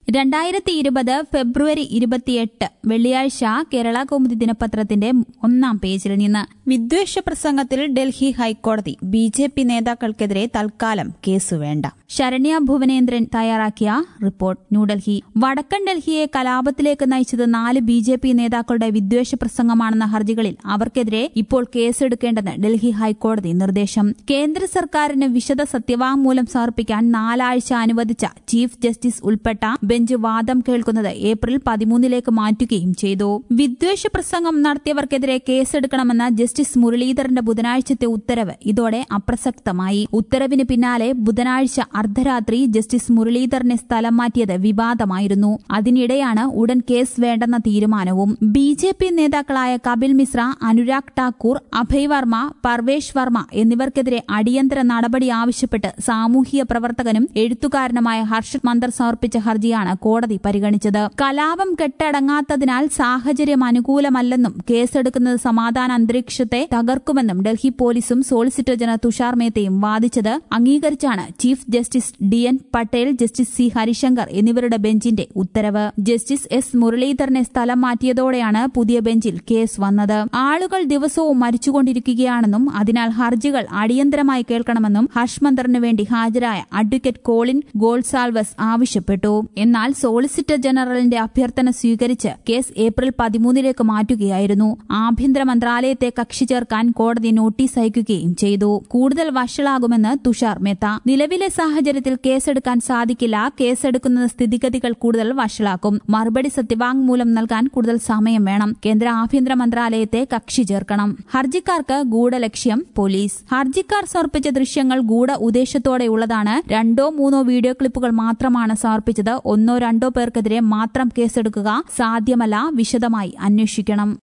രണ്ടായിരത്തി ഇരുപത് ഫെബ്രുവരി ഇരുപത്തിയെട്ട് വെള്ളിയാഴ്ച കേരള കൗമുദി ദിനപത്രത്തിന്റെ ഒന്നാം പേജിൽ നിന്ന് വിദ്വേഷ പ്രസംഗത്തിൽ ഡൽഹി ഹൈക്കോടതി ബി ജെ പി നേതാക്കൾക്കെതിരെ തൽക്കാലം കേസ് വേണ്ട ശരണ്യ ഭുവനേന്ദ്രൻ തയ്യാറാക്കിയ റിപ്പോർട്ട് ന്യൂഡൽഹി വടക്കൻ ഡൽഹിയെ കലാപത്തിലേക്ക് നയിച്ചത് നാല് ബി ജെ പി നേതാക്കളുടെ വിദ്വേഷ പ്രസംഗമാണെന്ന ഹർജികളിൽ അവർക്കെതിരെ ഇപ്പോൾ കേസെടുക്കേണ്ടെന്ന് ഡൽഹി ഹൈക്കോടതി നിർദ്ദേശം കേന്ദ്ര സർക്കാരിന് വിശദ സത്യവാങ്മൂലം സമർപ്പിക്കാൻ നാലാഴ്ച അനുവദിച്ച ചീഫ് ജസ്റ്റിസ് ഉൾപ്പെട്ട ബെഞ്ച് വാദം കേൾക്കുന്നത് ഏപ്രിൽ പതിമൂന്നിലേക്ക് മാറ്റുകയും ചെയ്തു വിദ്വേഷ പ്രസംഗം നടത്തിയവർക്കെതിരെ കേസെടുക്കണമെന്ന ജസ്റ്റിസ് മുരളീധരന്റെ ബുധനാഴ്ചത്തെ ഉത്തരവ് ഇതോടെ അപ്രസക്തമായി ഉത്തരവിന് പിന്നാലെ ബുധനാഴ്ച അർദ്ധരാത്രി ജസ്റ്റിസ് മുരളീധരനെ സ്ഥലം മാറ്റിയത് വിവാദമായിരുന്നു അതിനിടെയാണ് ഉടൻ കേസ് വേണ്ടെന്ന തീരുമാനവും ബി ജെ പി നേതാക്കളായ കപിൽ മിശ്ര അനുരാഗ് ഠാക്കൂർ അഭയ് വർമ്മ പർവേഷ് വർമ്മ എന്നിവർക്കെതിരെ അടിയന്തര നടപടി ആവശ്യപ്പെട്ട് സാമൂഹിക പ്രവർത്തകനും എഴുത്തുകാരനുമായ ഹർഷത് മന്ദർ സമർപ്പിച്ച ഹർജിയാണ് കോടതി പരിഗണിച്ചത് കലാപം കെട്ടടങ്ങാത്തതിനാൽ സാഹചര്യം അനുകൂലമല്ലെന്നും കേസെടുക്കുന്നത് സമാധാന അന്തരീക്ഷത്തെ തകർക്കുമെന്നും ഡൽഹി പോലീസും സോളിസിറ്റർ ജനറൽ തുഷാർ മേത്തയും വാദിച്ചത് അംഗീകരിച്ചാണ് chief justice D N Patel justice C Harishankar എന്നിവരുടെ ബെഞ്ചിന്റെ ഉത്തരവ് ജസ്റ്റിസ് എസ് മുരളീധരനെ സ്ഥലം മാറ്റിയതോടെയാണ് പുതിയ ബെഞ്ചിൽ കേസ് വന്നത് ആളുകൾ ദിവസവും മരിച്ചുകൊണ്ടിരിക്കുകയാണെന്നും അതിനാൽ ഹർജികൾ അടിയന്തരമായി കേൾക്കണമെന്നും ഹർഷ്മന്ദറിന് വേണ്ടി ഹാജരായ അഡ്വക്കേറ്റ് കോളിൻ ഗോൾസാൽവസ് ആവശ്യപ്പെട്ടു എന്നാൽ സോളിസിറ്റർ ജനറലിന്റെ അഭ്യർത്ഥന സ്വീകരിച്ച് കേസ് ഏപ്രിൽ പതിമൂന്നിലേക്ക് മാറ്റുകയായിരുന്നു ആഭ്യന്തര മന്ത്രാലയത്തെ കക്ഷി ചേർക്കാൻ കോടതി നോട്ടീസ് അയക്കുകയും ചെയ്തു കൂടുതൽ വഷളാകുമെന്ന് തുഷാർ മേത്ത നിലവിലെ സാഹചര്യത്തിൽ കേസെടുക്കാൻ സാധിക്കില്ല കേസെടുക്കുന്നത് സ്ഥിതിഗതികൾ കൂടുതൽ വഷളാക്കും മറുപടി സത്യവാങ്മൂലം നൽകാൻ കൂടുതൽ സമയം വേണം കേന്ദ്ര ആഭ്യന്തര മന്ത്രാലയത്തെ കക്ഷി ചേർക്കണം ഹർജിക്കാർക്ക് ഗൂഢലക്ഷ്യം പോലീസ് ഹർജിക്കാർ സമർപ്പിച്ച ദൃശ്യങ്ങൾ ഗൂഢ ഉദ്ദേശത്തോടെയുള്ളതാണ് രണ്ടോ മൂന്നോ വീഡിയോ ക്ലിപ്പുകൾ മാത്രമാണ് സമർപ്പിച്ചത് ഒന്നോ രണ്ടോ പേർക്കെതിരെ മാത്രം കേസെടുക്കുക സാധ്യമല്ല വിശദമായി അന്വേഷിക്കണം